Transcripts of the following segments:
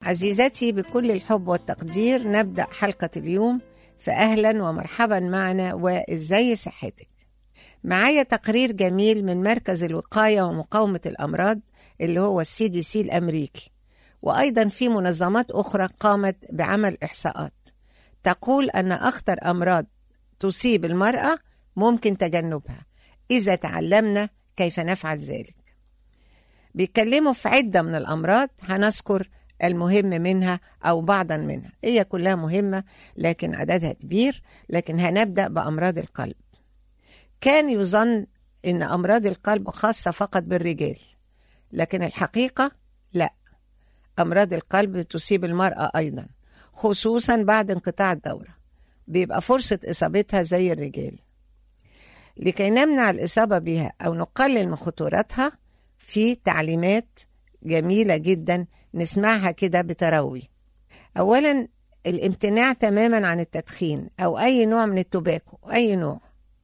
عزيزتي بكل الحب والتقدير نبدأ حلقة اليوم فأهلا ومرحبا معنا وإزاي صحتك معايا تقرير جميل من مركز الوقاية ومقاومة الأمراض اللي هو السي دي سي الأمريكي وأيضا في منظمات أخرى قامت بعمل إحصاءات تقول أن أخطر أمراض تصيب المرأة ممكن تجنبها إذا تعلمنا كيف نفعل ذلك بيتكلموا في عدة من الأمراض هنذكر المهم منها أو بعضا منها هي كلها مهمة لكن عددها كبير لكن هنبدأ بأمراض القلب كان يظن إن أمراض القلب خاصة فقط بالرجال لكن الحقيقة لا أمراض القلب تصيب المرأة أيضا خصوصا بعد انقطاع الدورة بيبقى فرصة إصابتها زي الرجال لكي نمنع الإصابة بها أو نقلل من خطورتها في تعليمات جميلة جدا نسمعها كده بتروي أولا الامتناع تماما عن التدخين أو أي نوع من التباكو أي نوع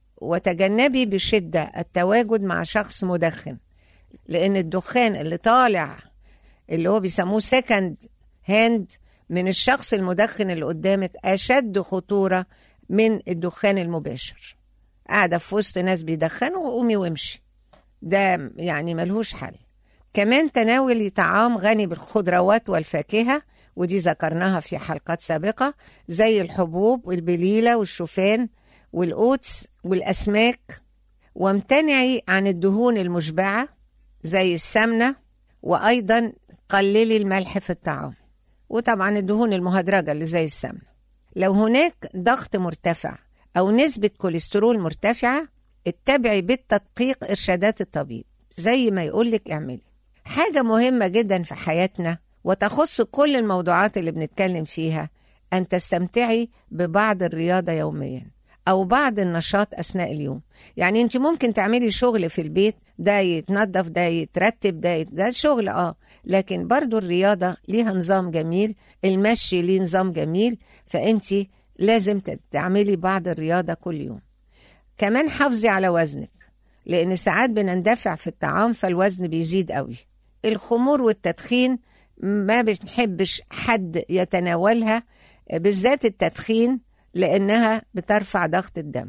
وتجنبي بشدة التواجد مع شخص مدخن لأن الدخان اللي طالع اللي هو بيسموه سكند هاند من الشخص المدخن اللي قدامك أشد خطورة من الدخان المباشر قاعدة في وسط ناس بيدخنوا وقومي وامشي ده يعني ملهوش حل كمان تناولي طعام غني بالخضروات والفاكهة ودي ذكرناها في حلقات سابقة زي الحبوب والبليلة والشوفان والأوتس والأسماك وامتنعي عن الدهون المشبعة زي السمنة وأيضا قللي الملح في الطعام وطبعا الدهون المهدرجة اللي زي السمنة لو هناك ضغط مرتفع أو نسبة كوليسترول مرتفعة اتبعي بالتدقيق إرشادات الطبيب زي ما يقولك اعملي حاجة مهمة جدا في حياتنا وتخص كل الموضوعات اللي بنتكلم فيها أن تستمتعي ببعض الرياضة يوميا أو بعض النشاط أثناء اليوم يعني أنت ممكن تعملي شغل في البيت ده يتنظف ده يترتب ده يت... ده شغل آه لكن برضو الرياضة ليها نظام جميل المشي ليه نظام جميل فأنت لازم تعملي بعض الرياضة كل يوم كمان حافظي على وزنك لأن ساعات بنندفع في الطعام فالوزن بيزيد قوي الخمور والتدخين ما بنحبش حد يتناولها بالذات التدخين لأنها بترفع ضغط الدم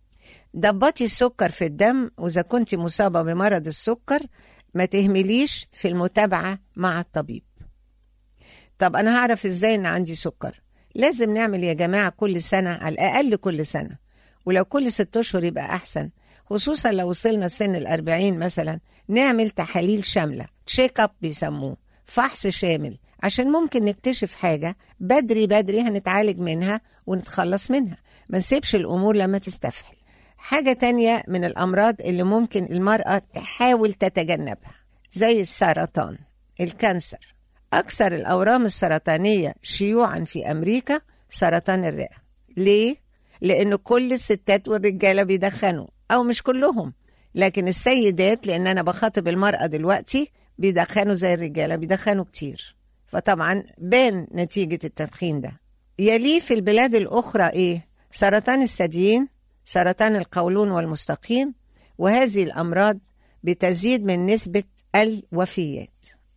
ضبطي السكر في الدم وإذا كنت مصابة بمرض السكر ما تهمليش في المتابعة مع الطبيب طب أنا هعرف إزاي إن عندي سكر لازم نعمل يا جماعة كل سنة على الأقل كل سنة ولو كل ست أشهر يبقى أحسن خصوصا لو وصلنا سن الأربعين مثلا نعمل تحاليل شاملة تشيك اب بيسموه فحص شامل عشان ممكن نكتشف حاجة بدري بدري هنتعالج منها ونتخلص منها ما نسيبش الأمور لما تستفحل حاجة تانية من الأمراض اللي ممكن المرأة تحاول تتجنبها زي السرطان الكانسر أكثر الأورام السرطانية شيوعا في أمريكا سرطان الرئة ليه؟ لأن كل الستات والرجالة بيدخنوا أو مش كلهم لكن السيدات لأن أنا بخاطب المرأة دلوقتي بيدخنوا زي الرجالة بيدخنوا كتير فطبعا بان نتيجة التدخين ده يليه في البلاد الأخرى إيه؟ سرطان الثديين سرطان القولون والمستقيم وهذه الأمراض بتزيد من نسبة الوفيات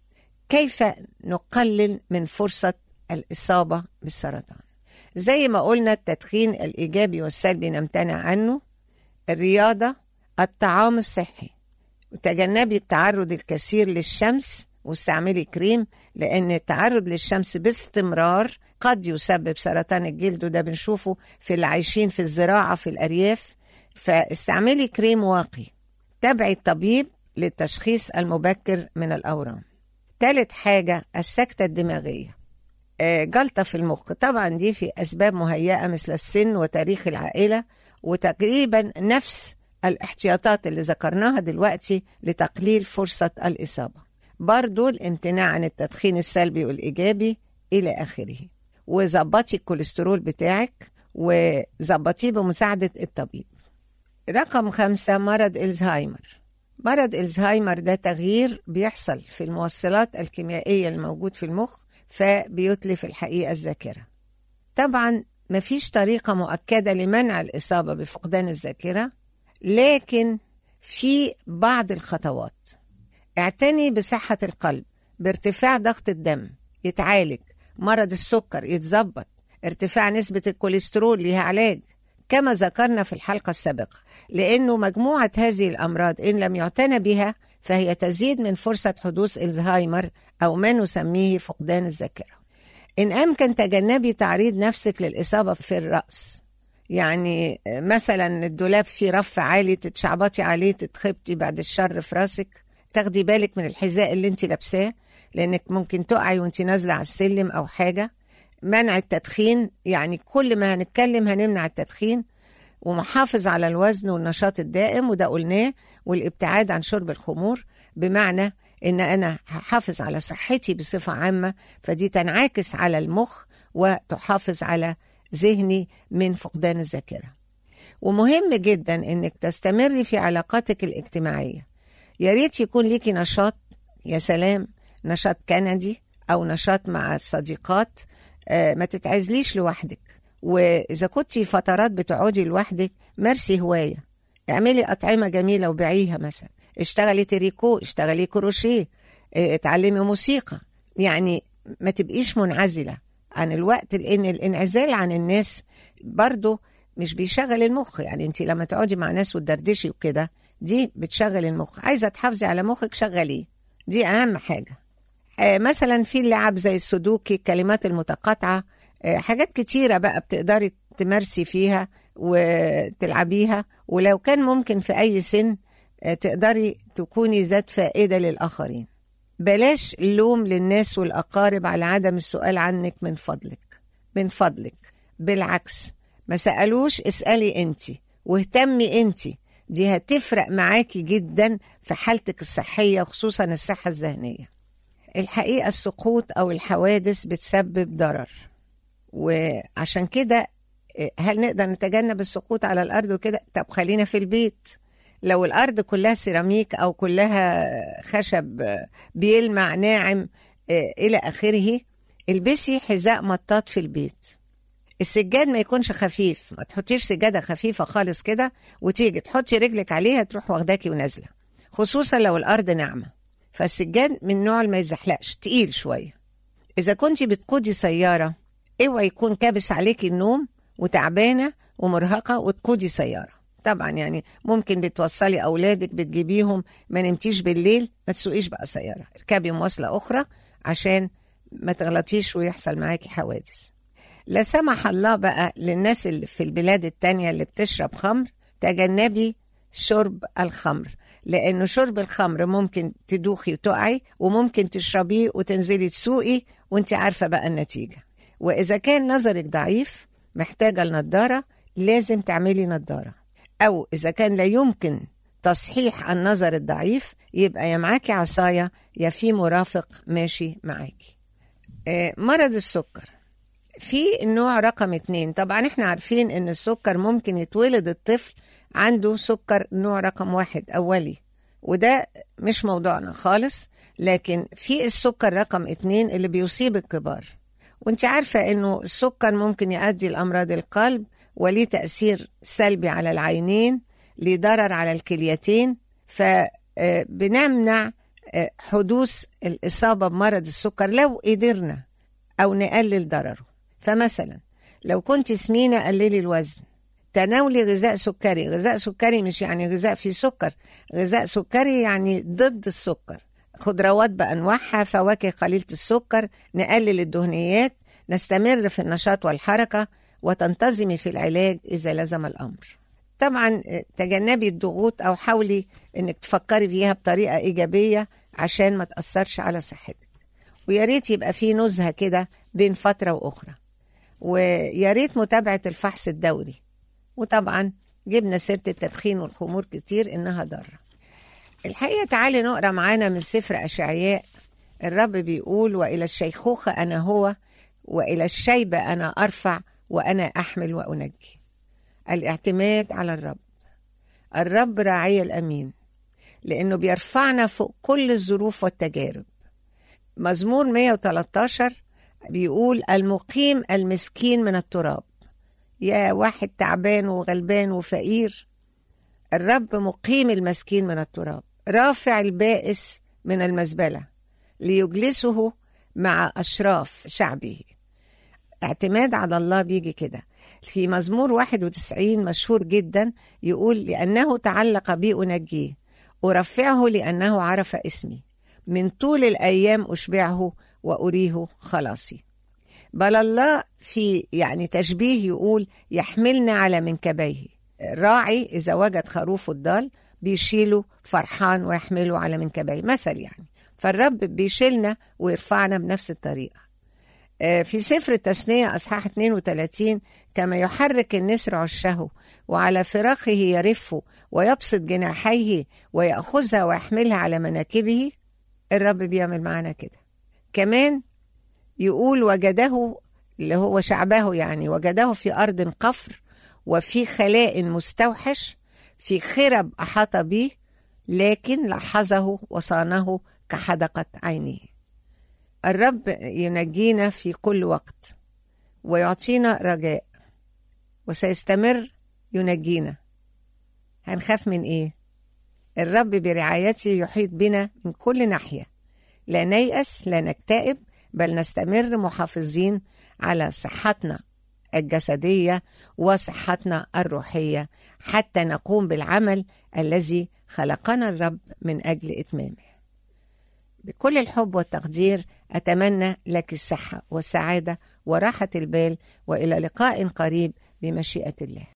كيف نقلل من فرصة الإصابة بالسرطان زي ما قلنا التدخين الإيجابي والسلبي نمتنع عنه الرياضة الطعام الصحي وتجنبي التعرض الكثير للشمس واستعملي كريم لأن التعرض للشمس باستمرار قد يسبب سرطان الجلد وده بنشوفه في اللي عايشين في الزراعة في الأرياف فاستعملي كريم واقي تابعي الطبيب للتشخيص المبكر من الأورام ثالث حاجة السكتة الدماغية جلطة في المخ طبعا دي في أسباب مهيئة مثل السن وتاريخ العائلة وتقريبا نفس الاحتياطات اللي ذكرناها دلوقتي لتقليل فرصة الإصابة برضو الامتناع عن التدخين السلبي والإيجابي إلى آخره وظبطي الكوليسترول بتاعك وظبطيه بمساعدة الطبيب رقم خمسة مرض الزهايمر مرض الزهايمر ده تغيير بيحصل في الموصلات الكيميائية الموجود في المخ فبيتلف الحقيقة الذاكرة طبعا مفيش طريقة مؤكدة لمنع الإصابة بفقدان الذاكرة لكن في بعض الخطوات اعتني بصحة القلب بارتفاع ضغط الدم يتعالج مرض السكر يتظبط ارتفاع نسبة الكوليسترول ليها علاج كما ذكرنا في الحلقة السابقة لأنه مجموعة هذه الأمراض إن لم يعتنى بها فهي تزيد من فرصة حدوث الزهايمر أو ما نسميه فقدان الذاكرة إن أمكن تجنبي تعريض نفسك للإصابة في الرأس يعني مثلا الدولاب فيه رف عالي تتشعبطي عليه تتخبطي بعد الشر في راسك تاخدي بالك من الحذاء اللي انت لابساه لانك ممكن تقعي وانت نازله على السلم او حاجه منع التدخين يعني كل ما هنتكلم هنمنع التدخين ومحافظ على الوزن والنشاط الدائم وده قلناه والابتعاد عن شرب الخمور بمعنى ان انا هحافظ على صحتي بصفه عامه فدي تنعكس على المخ وتحافظ على ذهني من فقدان الذاكره ومهم جدا انك تستمري في علاقاتك الاجتماعيه يا ريت يكون ليكي نشاط يا سلام نشاط كندي او نشاط مع الصديقات آه، ما تتعزليش لوحدك واذا كنتي فترات بتقعدي لوحدك مارسي هوايه اعملي اطعمه جميله وبيعيها مثلا اشتغلي تريكو اشتغلي كروشيه اه، اتعلمي موسيقى يعني ما تبقيش منعزله عن الوقت لان الانعزال عن الناس برضه مش بيشغل المخ يعني انت لما تقعدي مع ناس وتدردشي وكده دي بتشغل المخ عايزه تحافظي على مخك شغليه دي اهم حاجه آه، مثلا في اللعب زي السودوكي الكلمات المتقاطعه آه، حاجات كتيره بقى بتقدري تمارسي فيها وتلعبيها ولو كان ممكن في اي سن آه، تقدري تكوني ذات فائده للاخرين بلاش اللوم للناس والاقارب على عدم السؤال عنك من فضلك من فضلك بالعكس ما سالوش اسالي انت واهتمي انت دي هتفرق معاكي جدا في حالتك الصحيه خصوصا الصحه الذهنيه الحقيقه السقوط او الحوادث بتسبب ضرر وعشان كده إيه، هل نقدر نتجنب السقوط على الارض وكده طب خلينا في البيت لو الارض كلها سيراميك او كلها خشب آه، بيلمع ناعم آه، الى اخره البسي حذاء مطاط في البيت السجاد ما يكونش خفيف ما تحطيش سجادة خفيفة خالص كده وتيجي تحطي رجلك عليها تروح واخداكي ونازلة خصوصا لو الأرض ناعمة فالسجاد من نوع اللي ما يزحلقش تقيل شوية إذا كنت بتقودي سيارة اوعي يكون كابس عليكي النوم وتعبانة ومرهقة وتقودي سيارة طبعا يعني ممكن بتوصلي أولادك بتجيبيهم ما نمتيش بالليل ما تسوقيش بقى سيارة اركبي مواصلة أخرى عشان ما تغلطيش ويحصل معاكي حوادث لا سمح الله بقى للناس اللي في البلاد التانية اللي بتشرب خمر تجنبي شرب الخمر لأنه شرب الخمر ممكن تدوخي وتقعي وممكن تشربيه وتنزلي تسوقي وانت عارفة بقى النتيجة وإذا كان نظرك ضعيف محتاجة النضارة لازم تعملي نضارة أو إذا كان لا يمكن تصحيح النظر الضعيف يبقى يا معاكي عصاية يا في مرافق ماشي معاكي آه، مرض السكر في النوع رقم اتنين طبعا احنا عارفين ان السكر ممكن يتولد الطفل عنده سكر نوع رقم واحد اولي وده مش موضوعنا خالص لكن في السكر رقم اتنين اللي بيصيب الكبار وانت عارفة انه السكر ممكن يؤدي لأمراض القلب وليه تأثير سلبي على العينين ليه ضرر على الكليتين فبنمنع حدوث الإصابة بمرض السكر لو قدرنا أو نقلل ضرره فمثلا لو كنت سمينة قللي الوزن تناولي غذاء سكري غذاء سكري مش يعني غذاء فيه سكر غذاء سكري يعني ضد السكر خضروات بأنواعها فواكه قليلة السكر نقلل الدهنيات نستمر في النشاط والحركة وتنتظمي في العلاج إذا لزم الأمر طبعا تجنبي الضغوط أو حاولي إنك تفكري فيها بطريقة إيجابية عشان ما تأثرش على صحتك ويا ريت يبقى في نزهة كده بين فترة وأخرى ويا ريت متابعة الفحص الدوري وطبعا جبنا سيرة التدخين والخمور كتير إنها ضارة الحقيقة تعالي نقرأ معانا من سفر أشعياء الرب بيقول وإلى الشيخوخة أنا هو وإلى الشيبة أنا أرفع وأنا أحمل وأنجي الاعتماد على الرب الرب راعي الأمين لأنه بيرفعنا فوق كل الظروف والتجارب مزمور 113 بيقول المقيم المسكين من التراب يا واحد تعبان وغلبان وفقير الرب مقيم المسكين من التراب رافع البائس من المزبلة ليجلسه مع أشراف شعبه اعتماد على الله بيجي كده في مزمور 91 مشهور جدا يقول لأنه تعلق بي أنجيه أرفعه لأنه عرف اسمي من طول الأيام أشبعه وأريه خلاصي بل الله في يعني تشبيه يقول يحملنا على منكبيه الراعي إذا وجد خروف الضال بيشيله فرحان ويحمله على منكبيه مثل يعني فالرب بيشيلنا ويرفعنا بنفس الطريقة في سفر التثنية أصحاح 32 كما يحرك النسر عشه وعلى فراخه يرف ويبسط جناحيه ويأخذها ويحملها على مناكبه الرب بيعمل معنا كده كمان يقول وجده اللي هو شعبه يعني وجده في أرض قفر وفي خلاء مستوحش في خرب أحاط به لكن لاحظه وصانه كحدقة عينيه الرب ينجينا في كل وقت ويعطينا رجاء وسيستمر ينجينا هنخاف من ايه الرب برعايته يحيط بنا من كل ناحيه لا نيأس لا نكتئب بل نستمر محافظين على صحتنا الجسديه وصحتنا الروحيه حتى نقوم بالعمل الذي خلقنا الرب من اجل اتمامه بكل الحب والتقدير أتمنى لك الصحة والسعادة وراحة البال وإلى لقاء قريب بمشيئة الله